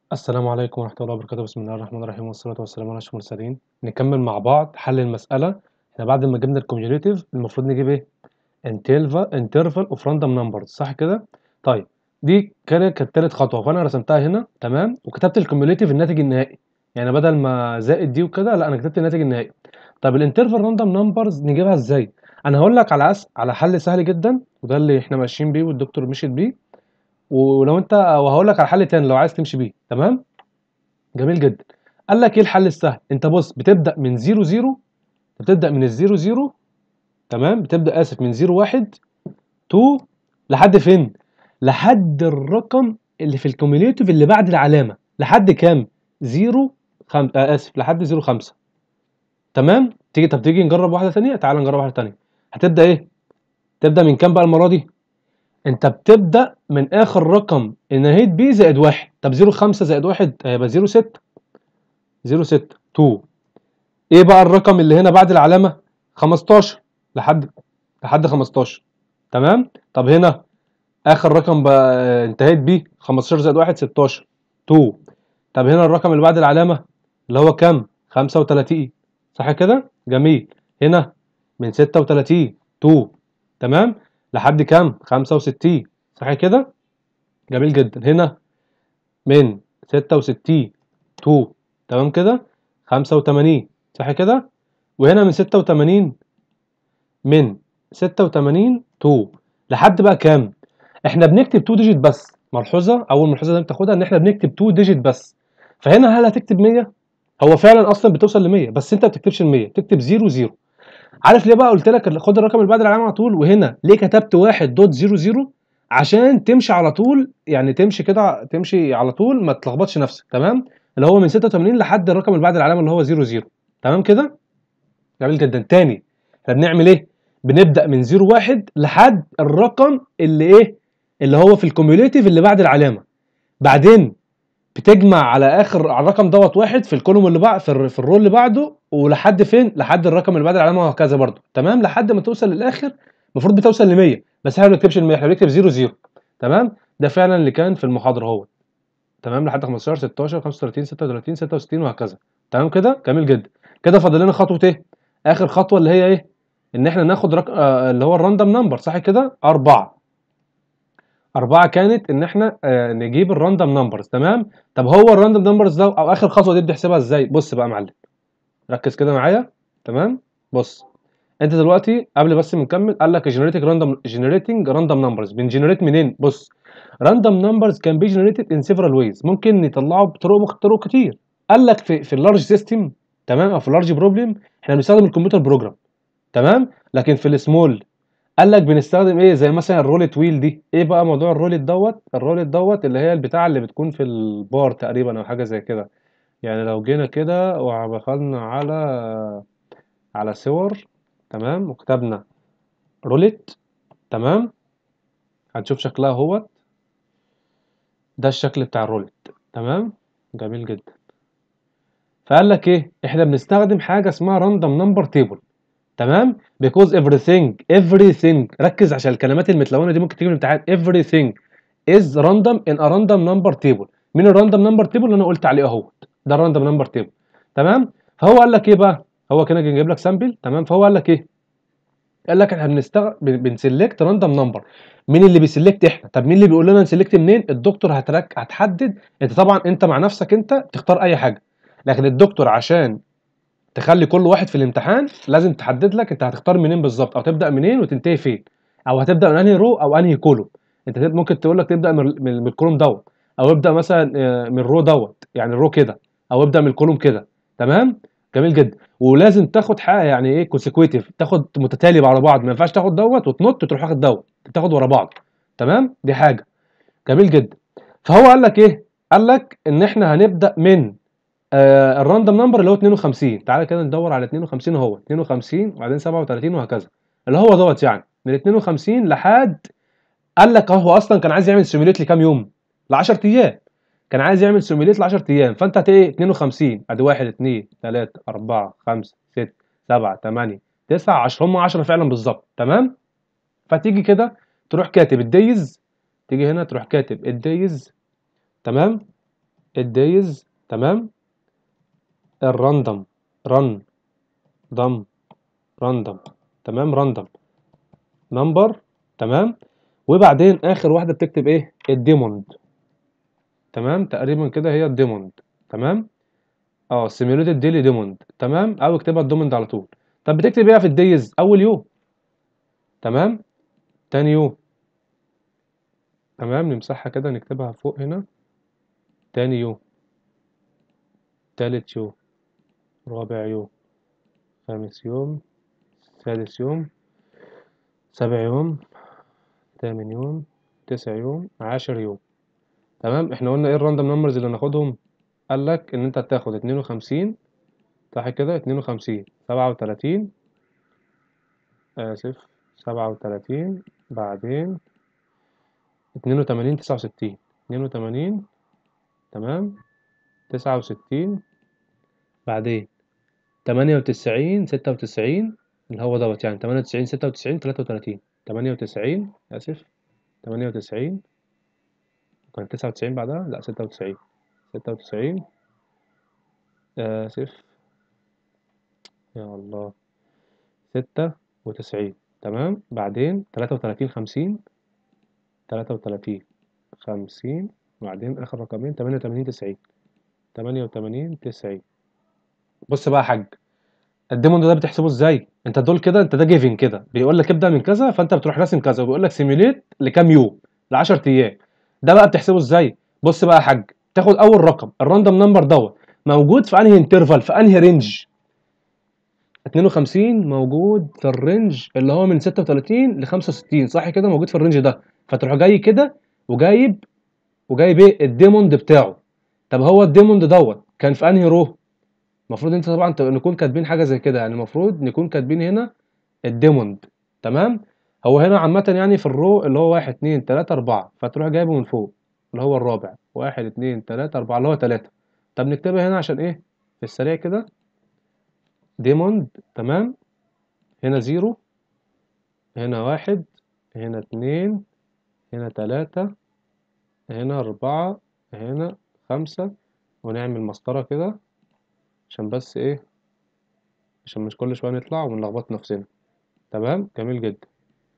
السلام عليكم ورحمة الله وبركاته بسم الله الرحمن الرحيم والصلاة والسلام على أشرف المرسلين نكمل مع بعض حل المسألة احنا بعد ما جبنا الكوميوليتيف المفروض نجيب ايه انترفال اوف راندوم نمبرز صح كده طيب دي كانت كانت تالت خطوة فأنا رسمتها هنا تمام وكتبت الكوميوليتيف الناتج النهائي يعني بدل ما زائد دي وكده لا أنا كتبت الناتج النهائي طب الانترفال راندوم نمبرز نجيبها ازاي أنا هقول لك على أس... على حل سهل جدا وده اللي احنا ماشيين بيه والدكتور مشيت بيه ولو انت وهقول لك على حل تاني لو عايز تمشي بيه تمام جميل جدا قال لك ايه الحل السهل انت بص بتبدا من 0 0 بتبدا من الزيرو 0 تمام بتبدا اسف من 0 1 2 لحد فين لحد الرقم اللي في الكوميوليتيف اللي بعد العلامه لحد كام 0 خم... آه اسف لحد 0 5 تمام تيجي طب تيجي نجرب واحده ثانيه تعال نجرب واحده ثانيه هتبدا ايه تبدا من كام بقى المره دي انت بتبدا من اخر رقم نهيت بيه زائد واحد طب 0 5 زائد واحد هيبقى 0 6 0 6 2 ايه بقى الرقم اللي هنا بعد العلامه 15 لحد لحد 15 تمام طب هنا اخر رقم بقى انتهيت بيه 15 زائد 1 16 2 طب هنا الرقم اللي بعد العلامه اللي هو كام 35 صح كده جميل هنا من 36 2 تمام لحد كام 65 صح كده جميل جدا هنا من 66 2 تمام كده 85 صح كده وهنا من 86 من 86 2 لحد بقى كام احنا بنكتب 2 ديجيت بس ملحوظه اول ملحوظه لازم تاخدها ان احنا بنكتب 2 ديجيت بس فهنا هل هتكتب 100 هو فعلا اصلا بتوصل ل 100 بس انت ما بتكتبش ال 100 بتكتب 0 0 عارف ليه بقى قلت لك خد الرقم اللي بعد العلامه على طول وهنا ليه كتبت 1 دوت 0 0 عشان تمشي على طول يعني تمشي كده تمشي على طول ما تلخبطش نفسك تمام اللي هو من 86 لحد الرقم اللي بعد العلامه اللي هو 0 0 تمام كده جميل جدا تاني احنا بنعمل ايه بنبدا من 0 1 لحد الرقم اللي ايه اللي هو في الكوميوليتيف اللي بعد العلامه بعدين بتجمع على اخر على الرقم دوت واحد في الكولوم اللي بعد في, في الرول اللي بعده ولحد فين لحد الرقم اللي بعد العلامه وهكذا برضه تمام لحد ما توصل للاخر المفروض بتوصل ل 100 بس احنا ما بنكتبش ال 100 احنا بنكتب 0 0 تمام ده فعلا اللي كان في المحاضره هو تمام لحد 15 16 35 36 66 وهكذا تمام كده جميل جدا كده فاضل لنا خطوه ايه اخر خطوه اللي هي ايه ان احنا ناخد رق... آه اللي هو الراندوم نمبر صح كده أربعة أربعة كانت إن إحنا آه نجيب الراندوم نمبرز تمام طب هو الراندوم نمبرز ده أو آخر خطوة دي بنحسبها إزاي بص بقى يا معلم ركز كده معايا تمام بص انت دلوقتي قبل بس ما نكمل قال لك جنريتنج راندوم جنريتنج راندوم نمبرز بنجنريت منين بص راندوم نمبرز كان بي جنريتد ان سيفرال ويز ممكن نطلعه بطرق طرق كتير قال لك في في اللارج سيستم تمام او في اللارج بروبلم احنا بنستخدم الكمبيوتر بروجرام تمام لكن في السمول قال لك بنستخدم ايه زي مثلا الرولت ويل دي ايه بقى موضوع الرولت دوت الرولت دوت اللي هي البتاعه اللي بتكون في البار تقريبا او حاجه زي كده يعني لو جينا كده ودخلنا على على صور تمام وكتبنا رولت تمام هتشوف شكلها اهوت ده الشكل بتاع الرولت تمام جميل جدا فقال لك ايه احنا بنستخدم حاجه اسمها راندوم نمبر تيبل تمام because everything everything ركز عشان الكلمات المتلونه دي ممكن تيجي من الامتحان everything is random in a random number table مين الراندوم نمبر تيبل اللي انا قلت عليه اهوت ده الراندوم نمبر تيبل تمام فهو قال لك ايه بقى هو كان جايب لك سامبل تمام فهو قال لك ايه قال لك احنا بنستغ... بنسلكت راندوم نمبر مين اللي بيسلكت احنا طب مين اللي بيقول لنا نسلكت منين الدكتور هترك هتحدد انت طبعا انت مع نفسك انت تختار اي حاجه لكن الدكتور عشان تخلي كل واحد في الامتحان لازم تحدد لك انت هتختار منين بالظبط او تبدا منين وتنتهي فين او هتبدا من انهي رو او انهي كولوم انت ممكن تقول لك تبدا من, من الكولوم دوت او ابدا مثلا من الرو دوت يعني الرو كده او ابدا من الكولوم كده تمام جميل جدا ولازم تاخد حاجه يعني ايه كونسيكويتيف تاخد متتالي على بعض ما ينفعش تاخد دوت وتنط وتروح واخد دوت تاخد ورا بعض تمام دي حاجه جميل جدا فهو قال لك ايه قال لك ان احنا هنبدا من آه الراندوم نمبر اللي هو 52 تعالى كده ندور على 52 اهو 52 وبعدين 37 وهكذا اللي هو دوت يعني من 52 لحد قال لك هو اصلا كان عايز يعمل سيميوليت لكام يوم ل 10 ايام كان عايز يعمل سيميوليت ل 10 ايام فانت هت ايه 52 ادي 1 2 3 4 5 6 7 8 9 10 هم 10 فعلا بالظبط تمام فتيجي كده تروح كاتب الدايز تيجي هنا تروح كاتب الدايز تمام الدايز تمام الراندوم رن ضم راندوم تمام راندوم نمبر تمام وبعدين اخر واحده بتكتب ايه الديموند تمام تقريبا كده هي الديموند تمام اه سيميوليتد ديلي ديموند تمام او اكتبها الديموند على طول طب بتكتب ايه في الدايز اول يوم تمام تاني يوم تمام نمسحها كده نكتبها فوق هنا تاني يوم تالت يوم رابع يوم خامس يوم سادس يوم سابع يوم تامن يوم تسع يوم عاشر يوم تمام احنا قلنا ايه الراندوم نمبرز اللي هناخدهم قال لك ان انت هتاخد اتنين وخمسين صح كده اتنين وخمسين سبعة وتلاتين اسف سبعة وتلاتين بعدين اتنين وتمانين تسعة وستين اتنين وتمانين تمام تسعة وستين بعدين تمانية وتسعين ستة وتسعين اللي هو دوت يعني تمانية وتسعين ستة وتسعين تلاتة وتلاتين تمانية وتسعين آسف تمانية وتسعين كان تسعة وتسعين بعدها لأ ستة وتسعين ستة وتسعين آسف يا الله ستة وتسعين تمام بعدين تلاتة وتلاتين خمسين تلاتة وتلاتين خمسين بعدين آخر رقمين تمانية وتمانين تسعين تمانية وتمانين تسعين بص بقى يا حاج الديموند ده بتحسبه ازاي انت دول كده انت ده جيفن كده بيقول لك ابدا من كذا فانت بتروح راسم كذا وبيقول لك سيميوليت لكام يوم ل 10 ايام ده بقى بتحسبه ازاي بص بقى يا حاج تاخد اول رقم الراندوم نمبر دوت موجود في انهي انترفال في انهي رينج 52 موجود في الرينج اللي هو من 36 ل 65 صح كده موجود في الرينج ده فتروح جاي كده وجايب وجايب ايه الديموند بتاعه طب هو الديموند دوت كان في انهي رو المفروض انت طبعا ت- نكون كاتبين حاجه زي كده يعني المفروض نكون كاتبين هنا الديموند تمام هو هنا عامه يعني في الرو اللي هو واحد اتنين تلاته اربعه فتروح جايبه من فوق اللي هو الرابع واحد اتنين تلاته اربعه اللي هو تلاته طب نكتبها هنا عشان ايه في السريع كده ديموند تمام هنا زيرو هنا واحد هنا اتنين هنا تلاتة هنا أربعة هنا خمسة ونعمل مسطرة كده عشان بس ايه عشان مش كل شوية نطلع ونلخبط نفسنا تمام جميل جدا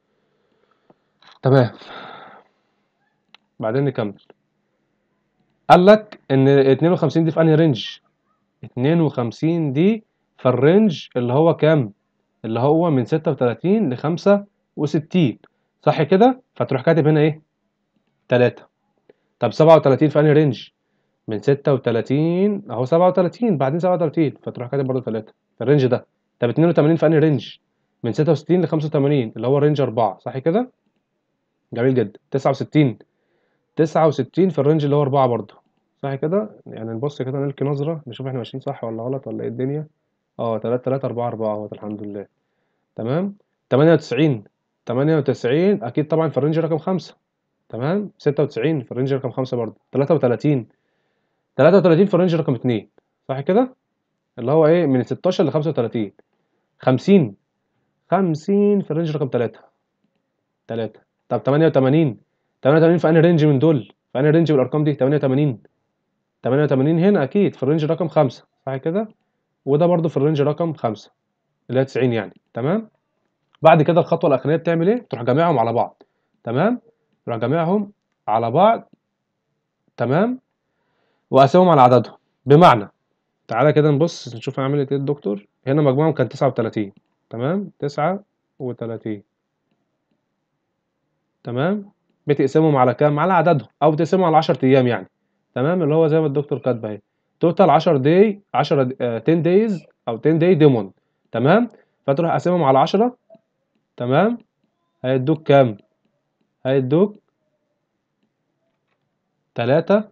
تمام بعدين نكمل قال لك ان 52 دي في انهي رينج 52 دي في الرينج اللي هو كام اللي هو من 36 ل 65 صح كده فتروح كاتب هنا ايه 3 طب 37 في انهي رينج من 36 اهو 37 بعدين 37 فتروح كاتب برضه 3 في الرينج ده طب 82 في انهي رينج من 66 ل 85 اللي هو رينج 4 صح كده جميل جدا 69 69 في الرينج اللي هو 4 برضه صح كده يعني نبص كده نلقي نظرة نشوف احنا ماشيين صح ولا غلط ولا ايه الدنيا اه 3 3 4 4 اهوت الحمد لله تمام 98 98 اكيد طبعا في الرينج رقم 5 تمام 96 في الرينج رقم 5 برضه 33 33 في الرينج رقم 2 صح كده اللي هو ايه من 16 ل 35 50 50 في الرينج رقم 3 3 طب 88 88 في انهي رينج من دول في انهي رينج بالارقام دي 88 88 هنا اكيد في الرينج رقم 5 صح كده وده برضو في الرينج رقم 5 اللي هي 90 يعني تمام بعد كده الخطوه الاخرانيه بتعمل ايه تروح جامعهم على بعض تمام تروح جامعهم على بعض تمام وقسمهم على عددهم بمعنى تعالى كده نبص نشوف عملت ايه الدكتور هنا مجموعهم كان 39 تمام 39 تمام بتقسمهم على كام على عددهم او بتقسمهم على 10 ايام يعني تمام اللي هو زي ما الدكتور كاتب اهي توتال 10 داي 10 10 دايز او 10 داي ديمون تمام فتروح قاسمهم على 10 تمام هيدوك كام هيدوك 3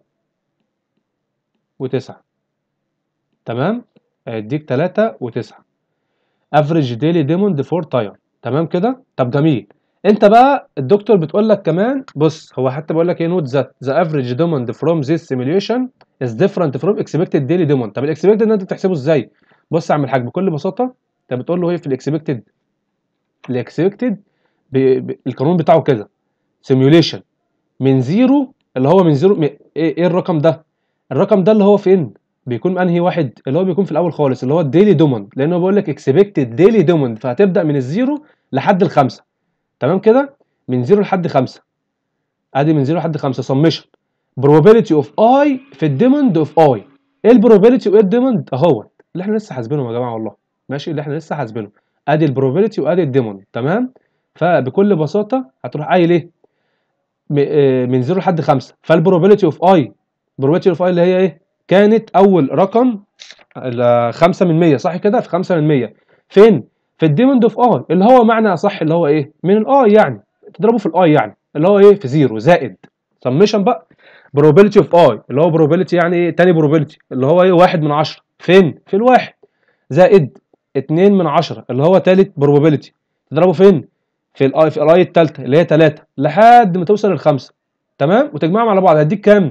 و9 تمام هيديك 3 و9 افريج ديلي ديموند فور تاير تمام كده طب جميل انت بقى الدكتور بتقول لك كمان بص هو حتى بيقول لك ايه نوت ذات ذا افريج ديموند فروم ذيس سيميوليشن از ديفرنت فروم اكسبكتد ديلي ديموند طب الاكسبكتد ده انت بتحسبه ازاي بص يا عم الحاج بكل بساطه انت بتقول له ايه في الاكسبكتد الاكسبكتد القانون بتاعه كده سيميوليشن من زيرو اللي هو من زيرو م- ايه, ايه الرقم ده الرقم ده اللي هو فين بيكون انهي واحد اللي هو بيكون في الاول خالص اللي هو الديلي دوموند لانه بيقول لك اكسبكتد ديلي دوموند فهتبدا من الزيرو لحد الخمسه تمام كده من زيرو لحد خمسه ادي من زيرو لحد خمسه سمشن probability اوف اي في الديموند اوف اي ايه البروبابيلتي وايه الديموند اهوت اللي احنا لسه حاسبينهم يا جماعه والله ماشي اللي احنا لسه حاسبينهم ادي البروبابيلتي وادي الديموند تمام فبكل بساطه هتروح قايل ايه م- آه، من 0 لحد 5 فالبروبابيلتي اوف اي probability اوف اي اللي هي ايه كانت اول رقم 5 من 100 صح كده في 5 من 100 فين في الديموند اوف اي اللي هو معنى اصح اللي هو ايه من الاي يعني تضربه في الاي يعني اللي هو ايه في زيرو زائد سميشن بقى probability اوف اي اللي هو probability يعني ايه تاني probability اللي هو ايه 1 من 10 فين في الواحد زائد 2 من 10 اللي هو تالت probability تضربه فين في الاي في الاي الثالثه اللي هي 3 لحد ما توصل للخمسه تمام وتجمعهم على بعض هيديك كام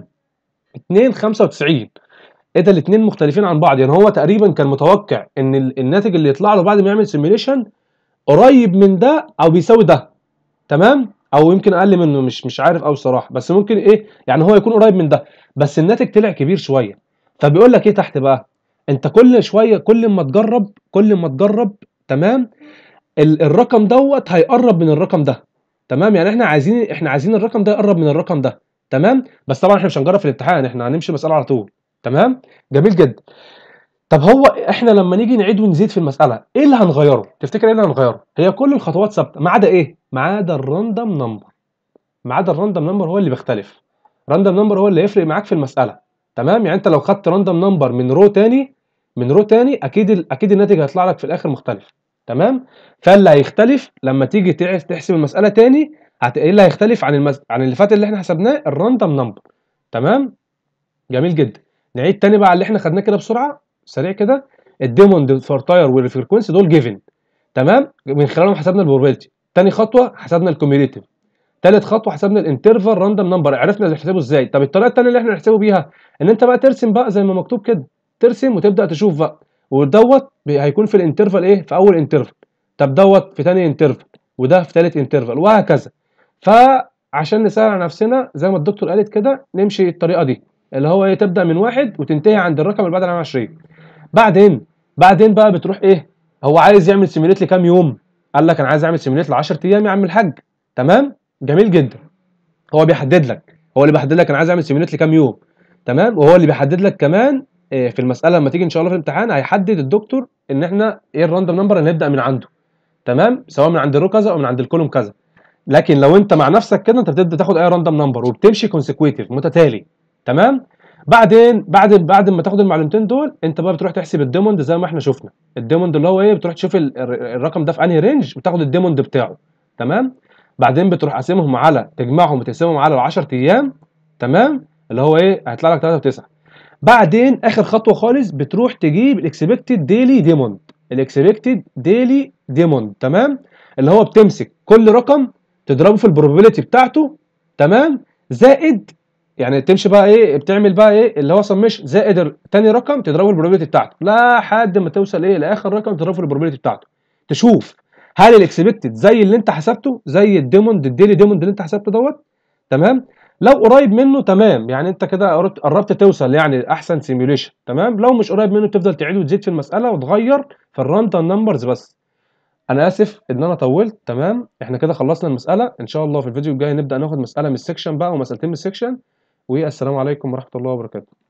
2 95 ايه ده الاثنين مختلفين عن بعض يعني هو تقريبا كان متوقع ان ال- الناتج اللي يطلع له بعد ما يعمل سيميوليشن قريب من ده او بيساوي ده تمام او يمكن اقل منه مش مش عارف قوي الصراحه بس ممكن ايه يعني هو يكون قريب من ده بس الناتج طلع كبير شويه فبيقول لك ايه تحت بقى انت كل شويه كل ما تجرب كل ما تجرب تمام ال- الرقم دوت هيقرب من الرقم ده تمام يعني احنا عايزين احنا عايزين الرقم ده يقرب من الرقم ده تمام بس طبعا احنا مش هنجرب في الامتحان احنا هنمشي المساله على طول تمام جميل جدا طب هو احنا لما نيجي نعيد ونزيد في المساله ايه اللي هنغيره تفتكر ايه اللي هنغيره هي كل الخطوات ثابته ما عدا ايه ما عدا الراندوم نمبر ما عدا الراندوم نمبر هو اللي بيختلف راندوم نمبر هو اللي يفرق معاك في المساله تمام يعني انت لو خدت راندوم نمبر من رو تاني من رو تاني اكيد ال- اكيد الناتج هيطلع لك في الاخر مختلف تمام فاللي هيختلف لما تيجي تع- تحسب المساله تاني هت... ايه اللي هيختلف عن المس... عن اللي فات اللي احنا حسبناه الراندوم نمبر تمام جميل جدا نعيد تاني بقى على اللي احنا خدناه كده بسرعه سريع كده الديموند فورتاير والفريكونسي دول جيفن تمام من خلالهم حسبنا البروبابيلتي تاني خطوه حسبنا الكوميوليتيف تالت خطوه حسبنا الانترفال راندوم نمبر عرفنا نحسبه ازاي طب الطريقه التانيه اللي احنا نحسبه بيها ان انت بقى ترسم بقى زي ما مكتوب كده ترسم وتبدا تشوف بقى ودوت بي- هيكون في الانترفال ايه في اول انترفال طب دوت في تاني انترفال وده في تالت انترفال وهكذا فعشان نسهل على نفسنا زي ما الدكتور قالت كده نمشي الطريقه دي اللي هو ايه تبدا من واحد وتنتهي عند الرقم اللي بعد العام 20 بعدين بعدين بقى بتروح ايه هو عايز يعمل سيميوليت لكام يوم قال لك انا عايز اعمل سيميوليت ل 10 ايام يا عم الحاج تمام جميل جدا هو بيحدد لك هو اللي بيحدد لك انا عايز اعمل سيميوليت لكام يوم تمام وهو اللي بيحدد لك كمان آه، في المساله لما تيجي ان شاء الله في الامتحان هيحدد الدكتور ان احنا ايه الراندوم نمبر اللي نبدا من عنده تمام سواء من عند الرو كذا او من عند الكولوم كذا لكن لو انت مع نفسك كده انت بتبدا تاخد اي راندوم نمبر وبتمشي كونسيكويتيف متتالي تمام بعدين بعد بعد ما تاخد المعلومتين دول انت بقى بتروح تحسب الديموند زي ما احنا شفنا الديموند اللي هو ايه بتروح تشوف ال- ال- الرقم ده في انهي رينج وتاخد الديموند بتاعه تمام بعدين بتروح قاسمهم على تجمعهم وتقسمهم على ال 10 ايام تمام اللي هو ايه هيطلع لك 3 و9 بعدين اخر خطوه خالص بتروح تجيب الاكسبكتد ديلي ديموند الاكسبكتد ديلي ديموند تمام اللي هو بتمسك كل رقم تضربه في البروبابيلتي بتاعته تمام زائد يعني تمشي بقى ايه بتعمل بقى ايه اللي هو سمش زائد ال- تاني رقم تضربه في البروبابيلتي بتاعته لحد ما توصل ايه لاخر رقم تضربه في البروبابيلتي بتاعته تشوف هل الاكسبكتد زي اللي انت حسبته زي الديموند الديلي ديموند اللي انت حسبته دوت تمام لو قريب منه تمام يعني انت كده قربت قربت توصل يعني احسن سيميوليشن تمام لو مش قريب منه تفضل تعيد وتزيد في المساله وتغير في الراندوم نمبرز بس انا اسف ان انا طولت تمام احنا كده خلصنا المساله ان شاء الله في الفيديو الجاي نبدا ناخد مساله من السكشن بقى ومسالتين من السكشن والسلام عليكم ورحمه الله وبركاته